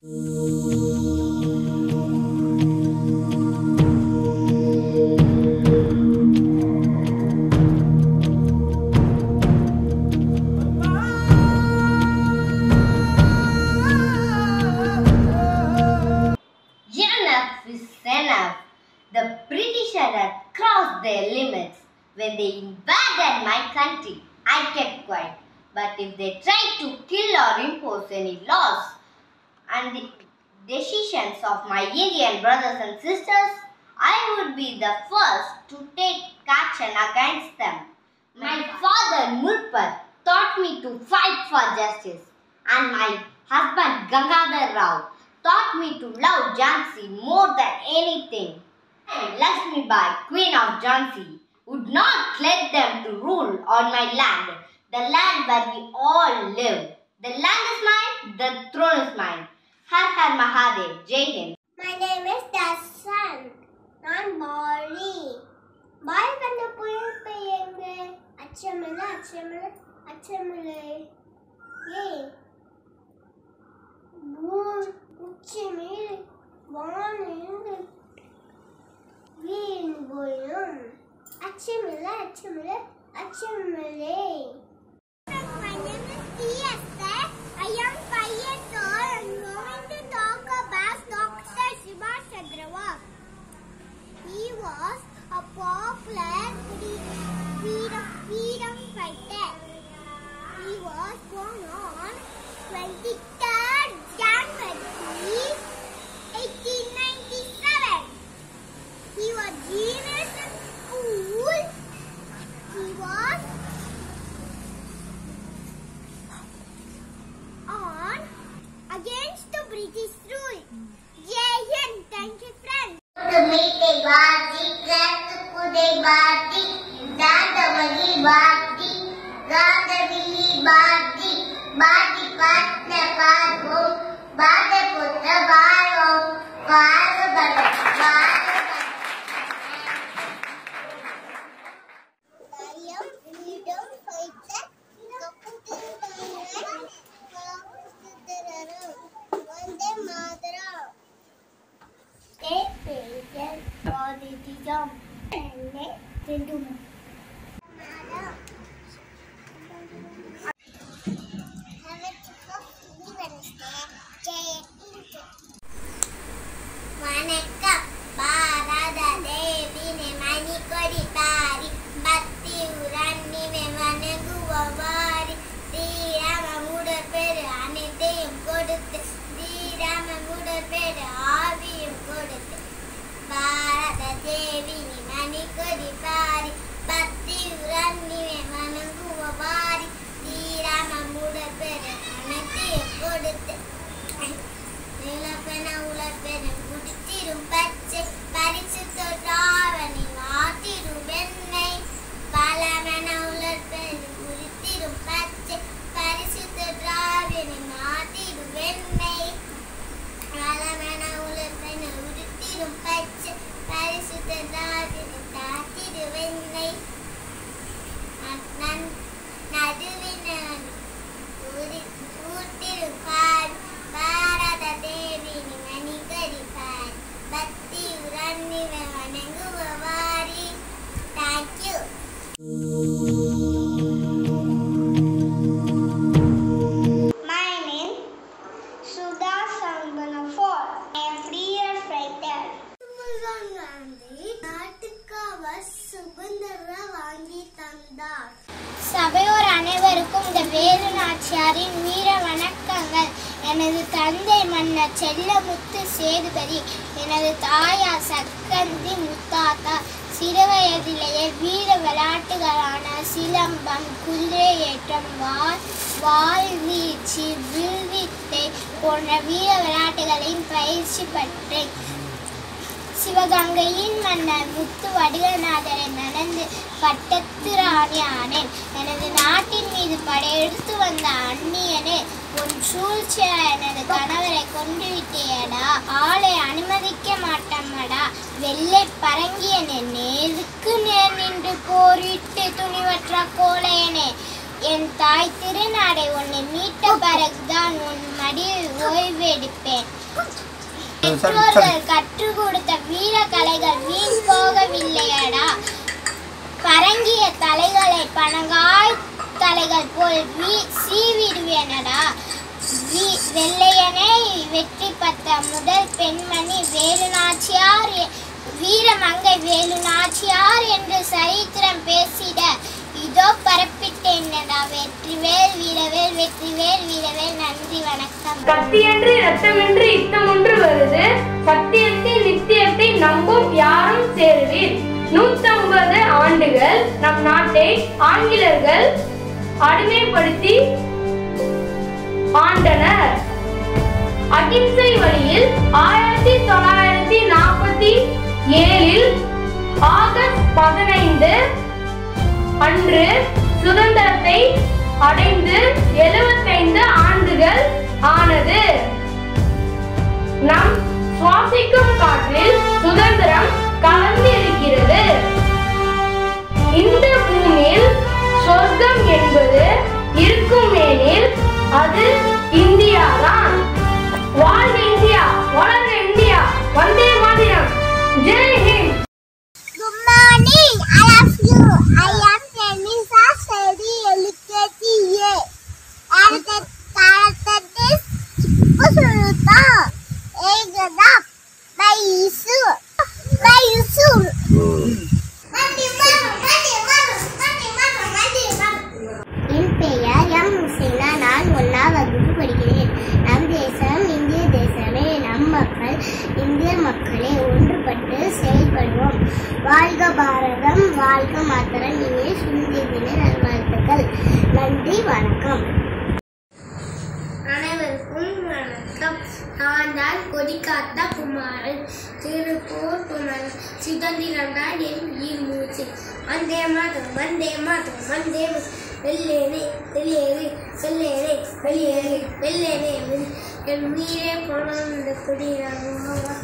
Enough is enough. The British had crossed their limits. When they invaded my country, I kept quiet. But if they tried to kill or impose any laws and the decisions of my Indian brothers and sisters, I would be the first to take action against them. My father Murpad taught me to fight for justice, and my husband Gangadhar Rao taught me to love Jhansi more than anything. And Lakshmi Bai, Queen of Jhansi, would not let them to rule on my land, the land where we all live. The land is mine, the throne is mine. Har Har Mahadev, Jai Hind. My name is Dasan. நான் பாலி பாய் கண்ட புயல் பெய்யுங்க அச்சமில்ல அச்சமில்ல அச்சமில்லை ஏய் பூர் உச்சி மேல் வானிருந்து வீண் போயும் அச்சமில்ல அச்சமில்ல அச்சமில்லை My name is Tiesta. I am five years old and going to talk about Dr. Subhash Chandra Bose. He was a popular free- freedom, freedom fighter. He was born on 23rd January 1897. He was genius in school. He was on against the British rule. Jai Hind. Thank you, friends. மீட்டை வாத்தி கிழக்கு குதை வாத்தி தாண்டவழி வாத்தி காந்தவிழி வாத்தி பாதி பாட்ன பார்வோம் பாத புத்த வாழோம் பாரபட I am freedom fighter. Vande Mataram. State patient for the jump. Freedom. வணக்கம் பாரத தேவினை மணிக்கொடி பாரி பக்தி உரண்ணினை வணங்குவாரி ஸ்ரீராம முடப்பெரு அனைத்தையும் கொடுத்து ஸ்ரீராம முடப்பெரு ஆவியும் கொடுத்து பாரத தேவினை மணிக்கொடி பாரி பக்தி உரண்ணினை வணங்குவாரி ஸ்ரீராம முடப்பெரு அனைத்தையும் கொடுத்து நிலப்பென உலப்பென குடித்திரும் பச்சை பரிசு தொட்டாவணி நாட்டிரும் வெண்ணெய் பலமென உலப்பென குடித்திரும் பச்சை பரிசு தொட்டாவணி நாட்டிரும் வெண்ணெய் பலமென உலப்பென உடுத்திரும் பச்சை பரிசு தொட்டாவணி நாட்டிரு வெண்ணெய் நன் நடுவின ஊட்டிருப்பார் பாரத தேவி மணிகரிப்பார் பக்தி உரண்ணிவ வணங்குவாரி thank you My name Sudha Sanganafar. I am freer fighter. நாட்டுக்காக சுதந்திர வாங்கி தந்தார் சபையோர் அனைவருக்கும் இந்த வேலு நாச்சியாரின் வீர வணக்கங்கள் எனது தந்தை மன்னர் செல்லமுத்து சேதுபதி எனது தாயார் சக்கந்தி முத்தாத்தா சிறுவயதிலேயே வீர விளையாட்டுகளான சிலம்பம் குதிரை ஏற்றம் வால் வால் வீச்சு வில்வித்தை போன்ற வீர விளையாட்டுகளையும் பயிற்சி பெற்றேன் சிவகங்கையின் மன்னர் முத்து வடுகநாதரை மணந்து பட்டத்து ராணி ஆனேன் எனது நாட்டின் மீது படையெடுத்து வந்த அந்நியனே உன் சூழ்ச்சியா எனது கணவரை கொண்டு விட்டியடா ஆளை அனுமதிக்க மாட்டம்மடா வெள்ளை பரங்கியனே நேருக்கு நேர் நின்று போரிட்டு துணிவற்ற கோலையனே என் தாய் திருநாடை உன்னை மீட்ட பிறகுதான் உன் மடியில் ஓய்வெடுப்பேன் பெற்றோர்கள் கற்றுக் கொடுத்த வீர கலைகள் வீண் போகவில்லையடா பரங்கிய தலைகளை பனங்காய் தலைகள் போல் வீ சீவிடுவேனடா வீ- வெள்ளையனை வெற்றி பெற்ற முதல் பெண்மணி வேலுநாச்சியார் எ- வீரமங்கை வேலுநாச்சியார் என்று சரித்திரம் பேசிட இதோ பரப்பிட்டேனடா வெற்றிவேல் வீரவேல் வெற்றிவேல் வீரவேல் நன்றி வணக்கம் கத்தியன்று ரத்தமின்றி யுத்தம் ஒன்று வருது சத்தியத்தின் நித்தியத்தை நம்பும் யாரும் சேருவீர் நூத்தம்பது ஆண்டுகள் நம் நாட்டை ஆங்கிலர்கள் அடிமைப்படுத்தி ஆண்டனர் அகிம்சை வழியில் ஆயிரத்தி தொள்ளாயிரத்தி நாற்பத்தி ஏழில் ஆகஸ்ட் பதினைந்து அன்று சுதந்திரத்தை அடைந்து 75 ஆண்டுகள் ஆனது நம் சுவாசிக்கும் காற்றில் சுதந்திரம் கலந்திருக்கிறது இந்த பூமியில் சொர்க்கம் என்பது இருக்குமேனில் அது இந்தியாதான் வாழ்க இந்தியா வளர்க இந்தியா வந்தே மாதிரம் ஜெய் ஹிந்த் Good morning. I love you. I am Tenisa Seri LKTA. And the character is Pusuruta. Egada. By Isu. By Isu. Mandi maru, mandi maru, mandi maru, mandi maru. என் பெயர் எம் ஹுசைனா நான் ஒன்றாம் வகுப்பு படிக்கிறேன் நம் தேசம் இந்திய தேசமே நம் மக்கள் இந்திய மக்களே ஒன்றுபட்டு செயல்படுவோம் வாழ்க பாரதம் வாழ்க மாத்திரம் இனிய சுதந்திர தின நல்வாழ்த்துக்கள் நன்றி வணக்கம் அனைவருக்கும் வணக்கம் நான் தான் கொடிக்காத்த குமாரன் திருப்பூர் குமரன் சுதந்திரம் தான் என் உயிர் மூச்சு வந்தே மாதம் வந்தே மாதம் வந்தே மாதம் வெள்ளேனே வெளியேறு வெள்ளேனே வெளியேறு வெள்ளேனே வெளி என் உயிரே போனோம் இந்த குடியாக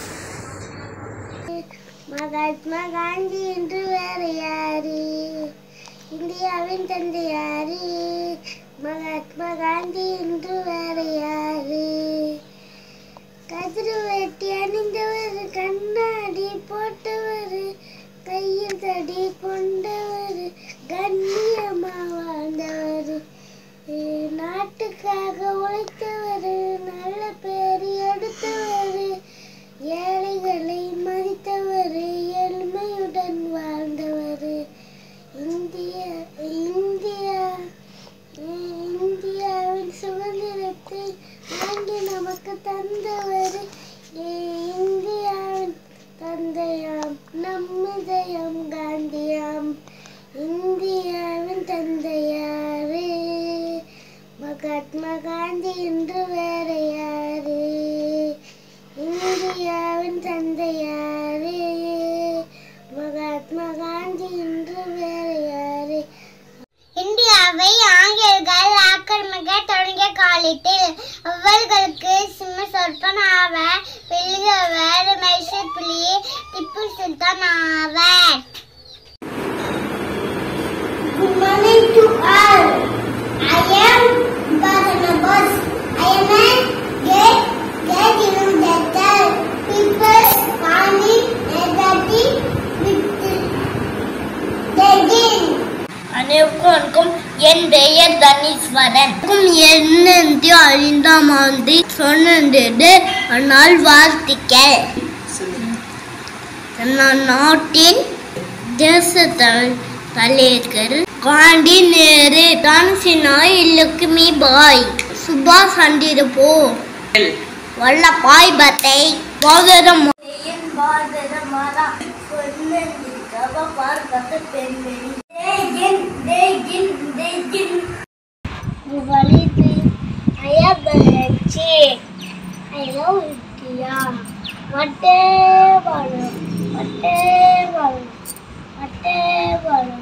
மகாத்மா காந்தி என்று வேறு யாரு இந்தியாவின் தந்தை யாரு மகாத்மா காந்தி என்று வேறு யாரு கதிர் வெட்டி அணிந்தவர் கண்ணாடி போட்டவர் கையில் தடி கொண்டவர் கண்ணியமா வாழ்ந்தவர் அஹ் நாட்டுக்காக உழைத்தவர் நல்ல பேர் எடுத்தவர் ஏழைகளை மதித்தவர் எளிமையுடன் வாழ்ந்தவர் இந்திய இந்தியா இந்தியாவின் சுதந்திரத்தை வாங்கி நமக்கு தந்தவர் இந்தியாவின் தந்தையாம் நம்முதயம் காந்தியாம் இந்தியாவின் தந்தையாரு மகாத்மா காந்தி என்று வேற யாரு இந்தியாவின் தந்தையாரு மகாத்மா காந்தி என்று வேற யாரு இந்தியாவை ஆங்கிலேயர்கள் ஆக்கிரமிக்க தொடங்கிய காலத்தில் அவர்களுக்கு சிம்ம சொற்பன் ஆவர் வெள்ளியவர் மைசூர் புலி திப்பு சுல்தான் ஆவர் Good morning to all. I am Barnabas. I am a great, great innovator. People call me negative with the அனைவருக்கும் வணக்கம் என் பெயர் தனீஸ்வரன் என்னென்று ஐந்தாம் ஆண்டு சொன்னது ஆனால் வாழ்த்துக்கள் நம் நாட்டின் தேச தலைவர்கள் காந்தி நேரு தான்சினாய் லட்சுமி பாய் சுபாஷ் சந்திர போஸ் வல்லபாய் பட்டை பாதரம் பாதரமாரா சொன்னது பார்க்கத்து பெண்மணி வலிது அயபலச்சி ஐயோ விட்டியா மட்டே வரும் மட்டே வரும் மட்டே வரும்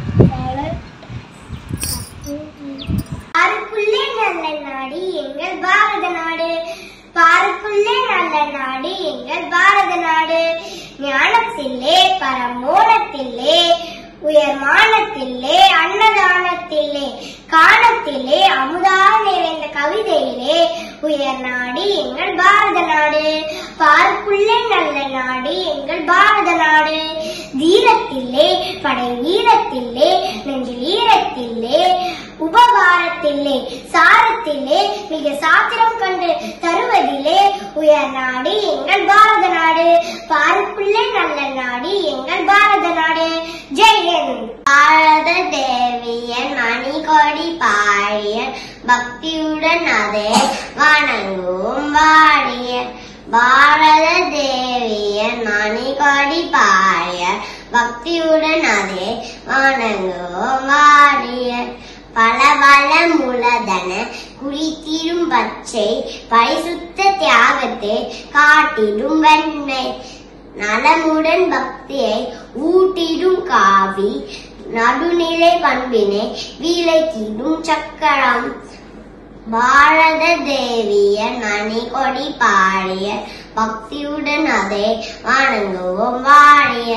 பாருக்குள்ளே நல்ல நாடு எங்கள் பாரத நாடு பாருக்குள்ளே நல்ல நாடு எங்கள் பாரத நாடு ஞானத்திலே பரமோனத்திலே உயர்மானத்திலே அன்னதானத்திலே காணத்திலே அமுதா நிறைந்த கவிதையிலே உயர் நாடு எங்கள் பாரத நாடு பார்க்குள்ளே நல்ல நாடு எங்கள் பாரத நாடு தீரத்தில்லே படை வீரத்தில்லே நெஞ்சில் ஈரத்தில்லே உபகாரத்தில்லே சாரத்தில்லே மிக சாத்திரம் கண்டு தருவதிலே உயர் நாடு எங்கள் பாரத நாடு பாருக்குள்ளே நல்ல நாடு எங்கள் பாரத நாடு ஜெயன் பாரத தேவியன் மணிகொடி பாடிய பக்தியுடன் அதை வணங்குவோம் வாடிய பாரத தேவியன் மணிகொடி பாடிய பக்தியுடன் அதை வணங்குவோம் வாடிய பல பல மூலதன குறித்திடும் பச்சை பரிசுத்த தியாகத்தை காட்டிடும் வெண்மை நலமுடன் பக்தியை ஊட்டிடும் காவி நடுநிலை பண்பினை விலக்கிடும் சக்கரம் பாரத தேவியன் மணிகொடி பாடிய பக்தியுடன் அதை வணங்குவோம் வாழிய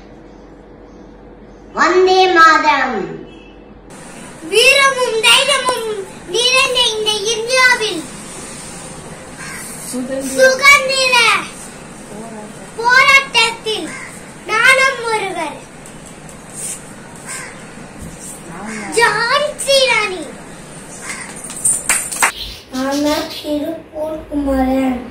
வந்தே மாதரம் வீரமும் தைரியமும் நிறைந்த இந்த இந்தியாவில் சுதந்திர போராட்டத்தில் நானும் ஒருவர் ஜான்சி ராணி நான் திருப்பூர் குமரன்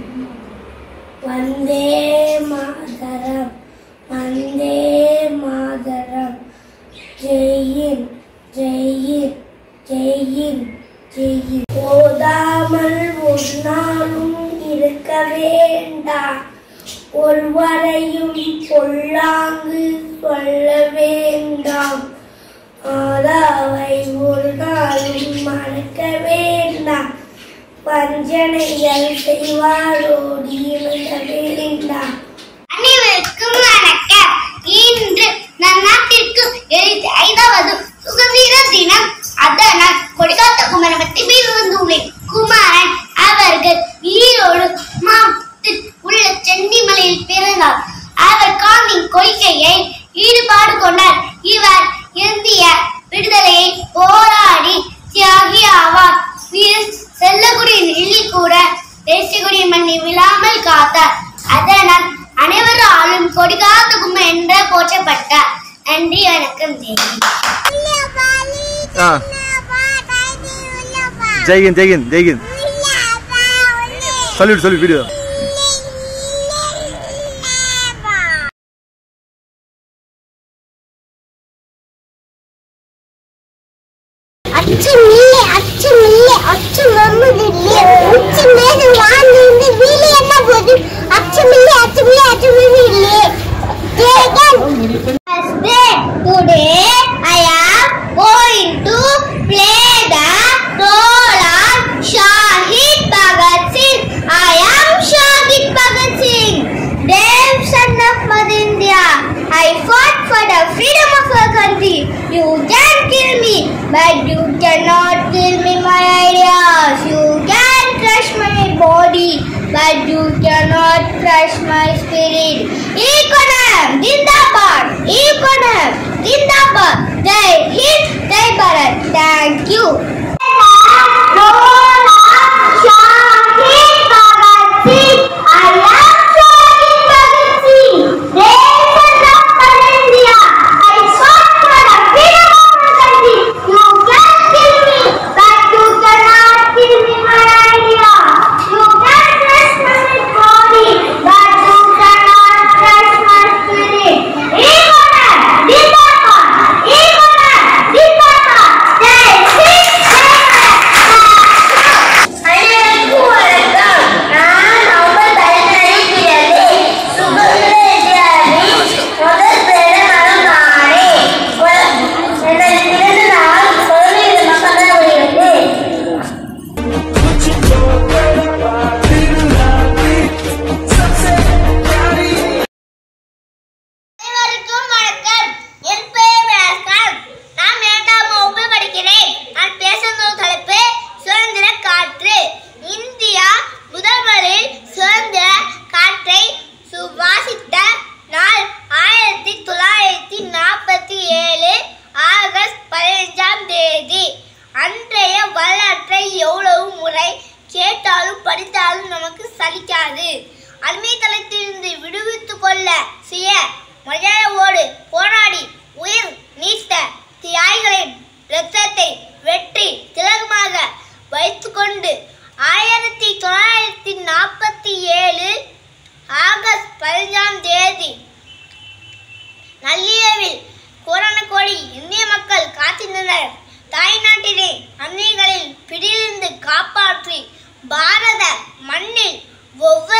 வந்தே மாதரம் வந்தே மாதரம் ஜெயின் ஜெயின் ஜெயின் ஜெயின் போதாமல் ஒரு நாளும் இருக்க வேண்டாம் ஒருவரையும் பொல்லாங்கு சொல்ல வேண்டாம் ஆதாவை ஒரு நாளும் மறக்க வேண்டாம் வஞ்சனைகள் செய்வாரோடு இழந்த வேண்டாம் அனைவருக்கும் வணக்கம் இன்று நம் நாட்டிற்கு எழுபத்தி ஐந்தாவது சுதந்திர தினம் அதனால் கொடிகாத்த குமரன் பற்றி வந்துள்ளேன் குமாரன் அவர்கள் ஈரோடு மாவட்டத்தில் உள்ள சென்னிமலையில் பிறந்தார் அவர் காமின் கொள்கையை ஈடுபாடு கொண்டார் இவர் இந்திய விடுதலையை போராடி தியாகி ஆவார் வீர் செல்லக்குடியின் எள்ளி கூட தேசியக்குடியின் மண்ணை விழாமல் காத்தார் அதனால் அனைவராலும் கொடிகாத்த கும்ம என்று போற்றப்பட்டார் நன்றி வணக்கம் ஆ ஜெய்ஹிந்த் ஜெய்ஹிந்த் ஜெய்ஹிந்த் சொல்லிவிடு சொல்லி வீடியோ அச்சு மில்லே அச்சு மில்லே அச்சு மம்முதில்லே உச்சி மேது வாங்கிருந்து வீலி என்ன போது அச்சு மில்லே அச்சு மில்லே அச்சு மில்லே Today I am going to play the role of Shahid Bhagat Singh. I am Shahid Bhagat Singh, brave son of Mother India. I fought for the freedom of our country. You can kill me, but you cannot kill me my ideas. You can crush my body, but you cannot crush my spirit. Econom, Zindabad, Econom, Zindabad. Jai Hind, Jai Bharat. Thank you. Thank you.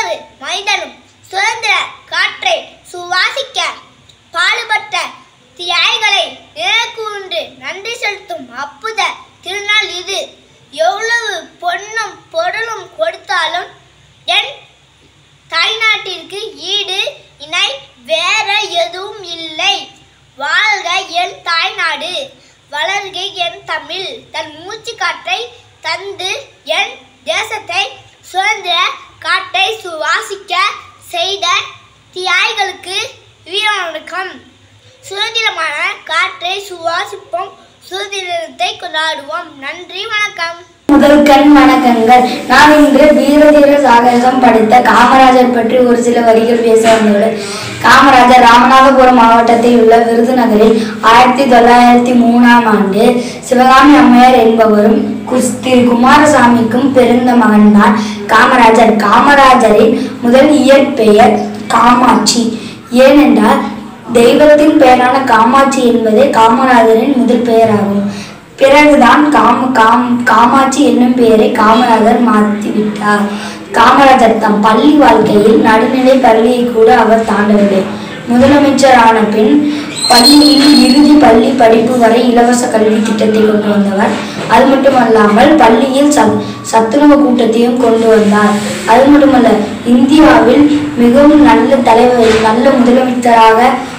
ஒவ்வொரு மனிதனும் சுதந்திர காற்றை சுவாசிக்க பாடுபட்ட தியாகிகளை நினைக்கூர்ந்து நன்றி செலுத்தும் அற்புத திருநாள் இது எவ்வளவு பொன்னும் பொருளும் கொடுத்தாலும் என் தாய்நாட்டிற்கு ஈடு இணை வேற எதுவும் இல்லை வாழ்க என் தாய்நாடு வளர்க என் தமிழ் தன் மூச்சு காற்றை தந்து என் தேசத்தை சுதந்திர காற்றை சுவாசிக்க செய்த தியாகிகளுக்கு வீரவணக்கம் சுதந்திரமான காற்றை சுவாசிப்போம் சுதந்திரத்தை கொண்டாடுவோம் நன்றி வணக்கம் முதல் கண் வணக்கங்கள் நான் இன்று வீரதீர சாகசம் படித்த காமராஜர் பற்றி ஒரு சில வரிகள் பேச வந்துள்ளேன் காமராஜர் ராமநாதபுரம் மாவட்டத்தில் உள்ள விருதுநகரில் ஆயிரத்தி தொள்ளாயிரத்தி மூணாம் ஆண்டு சிவகாமி அம்மையார் என்பவரும் குஸ்- திரு குமாரசாமிக்கும் பிறந்த மகன்தான் காமராஜர் காமராஜரின் முதல் இயற்பெயர் காமாட்சி ஏனென்றால் தெய்வத்தின் பெயரான காமாட்சி என்பதே காமராஜரின் முதல் பெயராகும் பிறகுதான் காம காம் காமாட்சி என்னும் பெயரை காமராஜர் மாற்றிவிட்டார் காமராஜர் தம் பள்ளி வாழ்க்கையில் நடுநிலை பள்ளியை கூட அவர் தாண்டவில்லை முதலமைச்சரான பின் பள்ளியில் இறுதி பள்ளி படிப்பு வரை இலவச கல்வி திட்டத்தை கொண்டு வந்தவர் அது மட்டுமல்லாமல் பள்ளியில் சத் சத்துணவு கூட்டத்தையும் கொண்டு வந்தார் அது மட்டுமல்ல இந்தியாவில் மிகவும் நல்ல தலைவர் நல்ல முதலமைச்சராக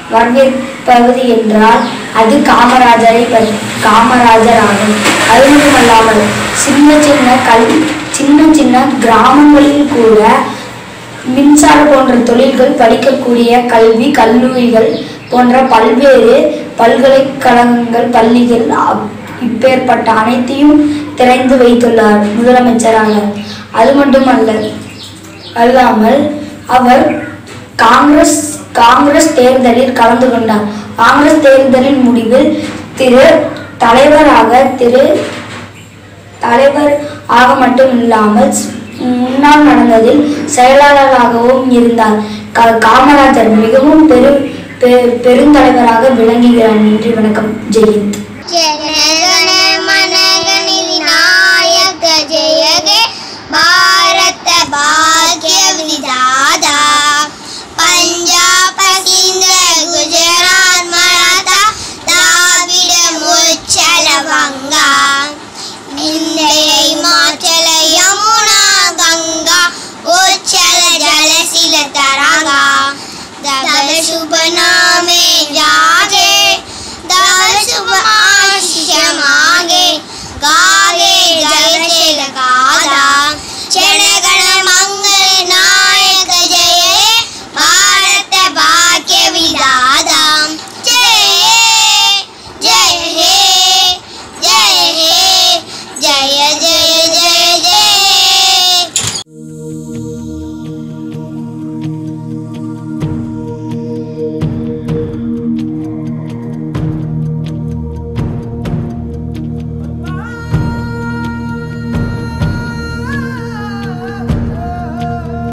வரவேற்பது என்றால் அது காமராஜரை பற்றி காமராஜர் ஆகும் அது மட்டுமல்லாமல் சின்ன சின்ன கல் சின்ன சின்ன கிராமங்களில் கூட மின்சார போன்ற தொழில்கள் படிக்கக்கூடிய கல்வி கல்லூரிகள் போன்ற பல்வேறு பல்கலைக்கழகங்கள் பள்ளிகள் அப்- இப்பேற்பட்ட அனைத்தையும் திறந்து வைத்துள்ளார் முதலமைச்சராக அது மட்டுமல்ல அல்லாமல் அவர் காங்கிரஸ் காங்கிரஸ் தேர்தலில் கலந்து கொண்டார் காங்கிரஸ் தேர்தலின் முடிவில் திரு தலைவராக திரு தலைவர் ஆக மட்டும் இல்லாமல் ஸ்- முன்னால் நடந்ததில் செயலாளராகவும் இருந்தார் கா- காமராஜர் மிகவும் பெரு பெ- பெருந்தலைவராக விளங்குகிறார் நன்றி வணக்கம் ஜெயந்த் ಜನಗಣ ಮನಗಣಿ ವಿನಾಯಕ ಜಯಗೆ ಭಾರತ ಭಾಗ್ಯ ವಿಧಾತ ಪಂಜಾಬ ಸಿಂಧ ಗುಜರಾತ್ ಮರಾಠ ದ್ರಾವಿಡ ಮುಚ್ಚಲ ಬಂಗ ಇಂದಯ ಹಿಮಾಚಲ ಯಮುನಾ ಗಂಗಾ ಉಚ್ಚಲ ಜಲಶಿಲ ತರಂಗ दबल शुभ नामे जागे दबल शुभ आशीष मांगे गागे जय जय गादा चरण